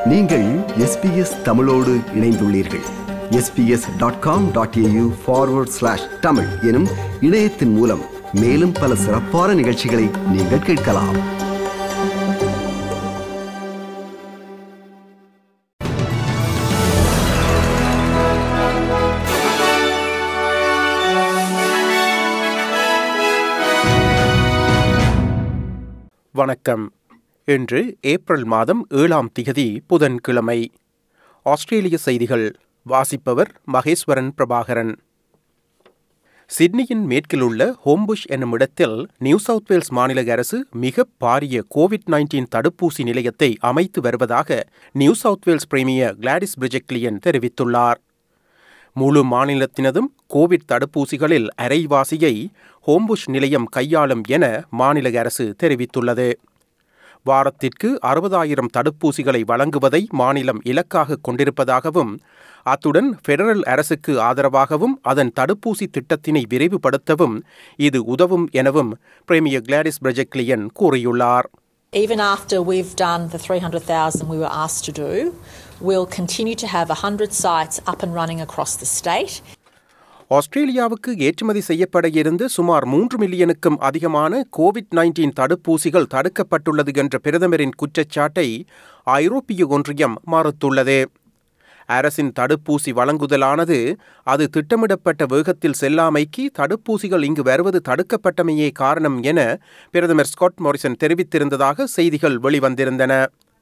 நீங்கள் எஸ்பிஎஸ் தமிழோடு இணைந்துள்ளீர்கள் SBS dot com dot AU forward slash Tamil எனும் இணையத்தின் மூலம் மேலும் பல சிறப்பான நிகழ்ச்சிகளை நீங்கள் கேட்கலாம் வணக்கம் இன்று ஏப்ரல் மாதம் ஏழாம் திகதி புதன்கிழமை ஆஸ்திரேலிய செய்திகள் வாசிப்பவர் மகேஸ்வரன் பிரபாகரன் சிட்னியின் மேற்கிலுள்ள ஹோம்புஷ் என்னும் இடத்தில் நியூ சவுத் வேல்ஸ் மாநில அரசு மிக பாரிய கோவிட் நைன்டீன் தடுப்பூசி நிலையத்தை அமைத்து வருவதாக New South Wales premier Gladys Berejiklian தெரிவித்துள்ளார் முழு மாநிலத்தினதும் கோவிட் தடுப்பூசிகளில் அரைவாசியை ஹோம்புஷ் நிலையம் கையாளும் என மாநில அரசு தெரிவித்துள்ளது வாரத்திற்கு அறுபதாயிரம் தடுப்பூசிகளை வழங்குவதை மாநிலம் இலக்காக கொண்டிருப்பதாகவும் அத்துடன் ஃபெடரல் அரசுக்கு ஆதரவாகவும் அதன் தடுப்பூசி திட்டத்தினை விரைவுபடுத்தவும் இது உதவும் எனவும் பிரேமியர் கிளாடிஸ் பிரஜெக்லியன் கூறியுள்ளார் Even after we've done the 300,000 we were asked to do, we'll continue to have 100 sites up and running across the state. ஆஸ்திரேலியாவுக்கு ஏற்றுமதி செய்யப்பட இருந்து சுமார் மூன்று மில்லியனுக்கும் அதிகமான கோவிட் நைன்டீன் தடுப்பூசிகள் தடுக்கப்பட்டுள்ளது என்ற பிரதமரின் குற்றச்சாட்டை ஐரோப்பிய ஒன்றியம் மறுத்துள்ளது அரசின் தடுப்பூசி வழங்குதலானது அது திட்டமிடப்பட்ட வேகத்தில் செல்லாமைக்கு தடுப்பூசிகள் இங்கு வருவது தடுக்கப்பட்டமையே காரணம் என பிரதமர் ஸ்காட் மோரிசன் தெரிவித்திருந்ததாக செய்திகள் வெளிவந்திருந்தன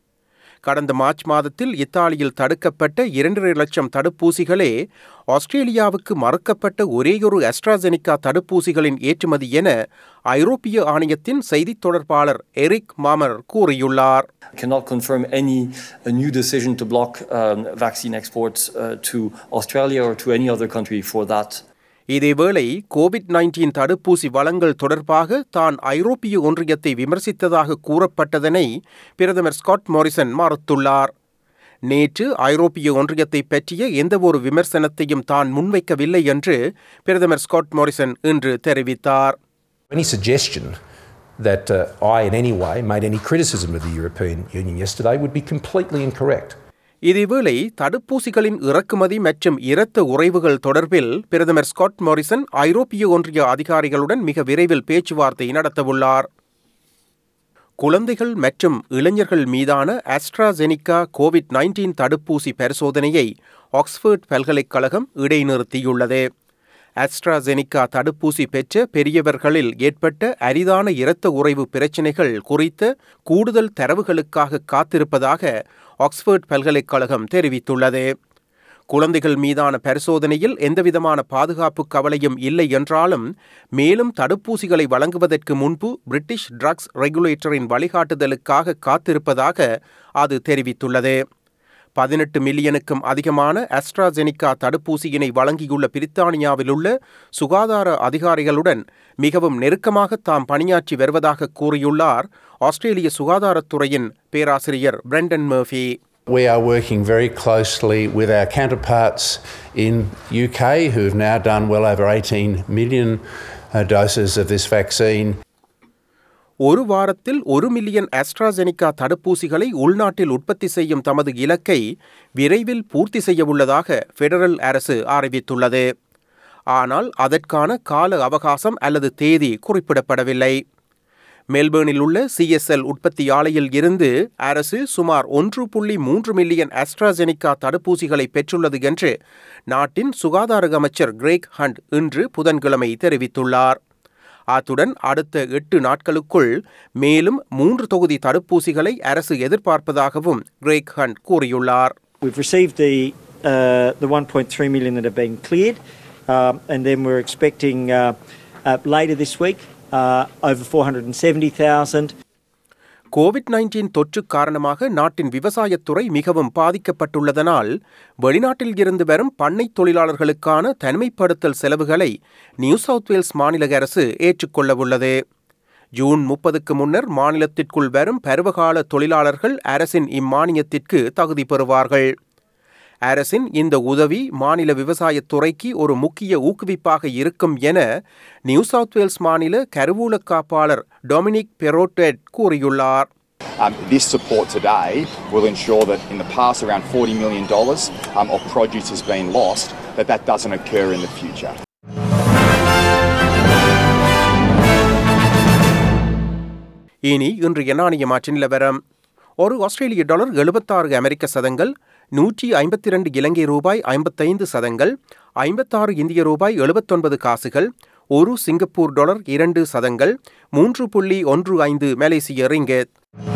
கடந்த மார்ச் மாதத்தில் இத்தாலியில் தடுக்கப்பட்ட இரண்டரை லட்சம் தடுப்பூசிகளே ஆஸ்திரேலியாவுக்கு மறுக்கப்பட்ட ஒரேயொரு அஸ்ட்ராசெனிகா தடுப்பூசிகளின் ஏற்றுமதி என ஐரோப்பிய ஆணையத்தின் செய்தித் தொடர்பாளர் எரிக் மாமர் கூறியுள்ளார் cannot confirm any uh, new decision to block um, vaccine exports uh, to Australia or to any other country for that. இதேவேளை கோவிட் நைன்டீன் தடுப்பூசி வழங்கல் தொடர்பாக தான் ஐரோப்பிய ஒன்றியத்தை விமர்சித்ததாக கூறப்பட்டதனை பிரதமர் ஸ்காட் மோரிசன் மறுத்துள்ளார் நேற்று ஐரோப்பிய ஒன்றியத்தை பற்றிய எந்தவொரு விமர்சனத்தையும் தான் முன்வைக்கவில்லை என்று பிரதமர் ஸ்காட் மோரிசன் இன்று தெரிவித்தார் Any suggestion that uh, I in any way made any criticism of the European Union yesterday would be completely incorrect. இதேவேளை தடுப்பூசிகளின் இறக்குமதி மற்றும் இரத்த உறைவுகள் தொடர்பில் பிரதமர் ஸ்காட் மோரிசன் ஐரோப்பிய ஒன்றிய அதிகாரிகளுடன் மிக விரைவில் பேச்சுவார்த்தை நடத்தவுள்ளார் குழந்தைகள் மற்றும் இளைஞர்கள் மீதான ஆஸ்ட்ராசெனிகா கோவிட் நைன்டீன் தடுப்பூசி பரிசோதனையை ஆக்ஸ்போர்ட் பல்கலைக்கழகம் இடைநிறுத்தியுள்ளது ஆஸ்ட்ராசெனிகா தடுப்பூசி பெற்ற பெரியவர்களில் ஏற்பட்ட அரிதான இரத்த உறைவு பிரச்சினைகள் குறித்த கூடுதல் தரவுகளுக்காக காத்திருப்பதாக ஆக்ஸ்போர்ட் பல்கலைக்கழகம் தெரிவித்துள்ளது குழந்தைகள் மீதான பரிசோதனையில் எந்தவிதமான பாதுகாப்பு கவலையும் இல்லை என்றாலும் மேலும் தடுப்பூசிகளை வழங்குவதற்கு முன்பு பிரிட்டிஷ் ட்ரக்ஸ் ரெகுலேட்டரின் வழிகாட்டுதலுக்காக காத்திருப்பதாக அது தெரிவித்துள்ளது பதினெட்டு மில்லியனுக்கும் அதிகமான அஸ்ட்ராசெனிகா தடுப்பூசியினை வழங்கியுள்ள பிரித்தானியாவிலுள்ள சுகாதார அதிகாரிகளுடன் மிகவும் நெருக்கமாக தாம் பணியாற்றி வருவதாக கூறியுள்ளார் ஆஸ்திரேலிய சுகாதாரத்துறையின் பேராசிரியர் Brendan Murphy We are working very closely with our counterparts in UK who have now done well over 18 million uh, doses of this vaccine. ஒரு வாரத்தில் ஒரு மில்லியன் ஆஸ்ட்ராசெனிகா தடுப்பூசிகளை உள்நாட்டில் உற்பத்தி செய்யும் தமது இலக்கை விரைவில் பூர்த்தி செய்யவுள்ளதாக ஃபெடரல் அரசு அறிவித்துள்ளது ஆனால் அதற்கான கால அவகாசம் அல்லது தேதி குறிப்பிடப்படவில்லை மெல்பேர்னில் உள்ள சிஎஸ்எல் உற்பத்தி ஆலையில் இருந்து அரசு சுமார் ஒன்று புள்ளி மூன்று மில்லியன் ஆஸ்ட்ராசெனிகா தடுப்பூசிகளை பெற்றுள்ளது என்று நாட்டின் சுகாதார அமைச்சர் கிரேக் ஹண்ட் இன்று புதன்கிழமை தெரிவித்துள்ளார் அத்துடன் அடுத்த எட்டு நாட்களுக்குள் மேலும் மூன்று தொகுதி தடுப்பூசிகளை அரசு எதிர்பார்ப்பதாகவும் கிரேக் ஹண்ட் கூறியுள்ளார் We've received the uh, the 1.3 million that have been cleared, um, and then we're expecting uh, uh, later this week uh, over 470,000. COVID nineteen தொற்று காரணமாக நாட்டின் விவசாயத்துறை மிகவும் பாதிக்கப்பட்டுள்ளதனால் வெளிநாட்டில் இருந்து வரும் பண்ணை தொழிலாளர்களுக்கான தனிமைப்படுத்தல் செலவுகளை நியூ சவுத் வேல்ஸ் மாநில அரசு ஏற்றுக்கொள்ளவுள்ளது ஜூன் முப்பதுக்கு முன்னர் மாநிலத்திற்குள் வரும் பருவகால தொழிலாளர்கள் அரசின் இம்மானியத்திற்கு தகுதி பெறுவார்கள் அரசின் இந்த உதவி மாநில விவசாயத்துறைக்கு ஒரு முக்கிய ஊக்குவிப்பாக இருக்கும் என நியூ சவுத் வேல்ஸ் மாநில கருவூல காப்பாளர் டொமினிக் பெரோட்டெட் கூறியுள்ளார் Um, this support today will ensure that in the past around $40 million um, of produce has been lost, that that doesn't occur in the future. இனி இன்றைய நாணய மாற்று நிலவரம் ஒரு ஆஸ்திரேலிய டாலர் எழுபத்தாறு அமெரிக்க சதங்கள் நூற்றி ஐம்பத்தி ரெண்டு இலங்கை ரூபாய் ஐம்பத்தைந்து சதங்கள் ஐம்பத்தாறு இந்திய ரூபாய் எழுபத்தொன்பது காசுகள் ஒரு சிங்கப்பூர் டாலர் இரண்டு சதங்கள் மூன்று புள்ளி ஒன்று ஐந்து மலேசிய ரிங்கெட்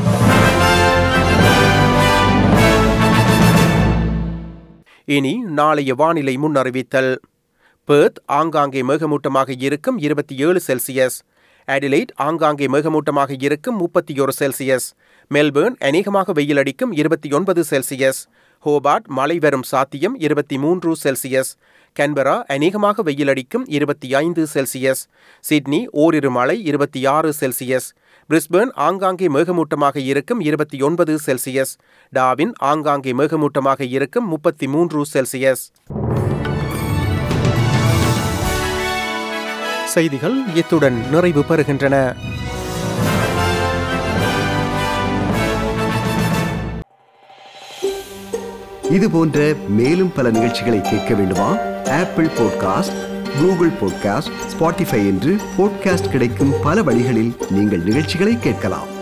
இனி நாளைய வானிலை முன்னறிவித்தல் பேர்த் ஆங்காங்கே மேகமூட்டமாக இருக்கும் இருபத்தி ஏழு செல்சியஸ் அடிலைட் ஆங்காங்கே மேகமூட்டமாக இருக்கும் முப்பத்தி ஒரு செல்சியஸ் மெல்பேர்ன் அநேகமாக வெயில் அடிக்கும் இருபத்தி ஒன்பது செல்சியஸ் ஹோபார்ட் மழை வரும் சாத்தியம் இருபத்தி மூன்று செல்சியஸ் கன்பரா அநேகமாக வெயில் அடிக்கும் இருபத்தி ஐந்து செல்சியஸ் சிட்னி ஓரிரு மழை இருபத்தி ஆறு செல்சியஸ் பிரிஸ்பேர்ன் ஆங்காங்கே மேகமூட்டமாக இருக்கும் இருபத்தி ஒன்பது செல்சியஸ் டாவின் ஆங்காங்கே மேகமூட்டமாக இருக்கும் முப்பத்தி மூன்று செல்சியஸ் செய்திகள் இத்துடன் நிறைவு பெறுகின்றன இது போன்ற மேலும் பல நிகழ்ச்சிகளை கேட்க வேண்டுமா Apple podcast Google podcast Spotify என்று பாட்காஸ்ட் கிடைக்கும் பல வழிகளில் நீங்கள் நிகழ்ச்சிகளை கேட்கலாம்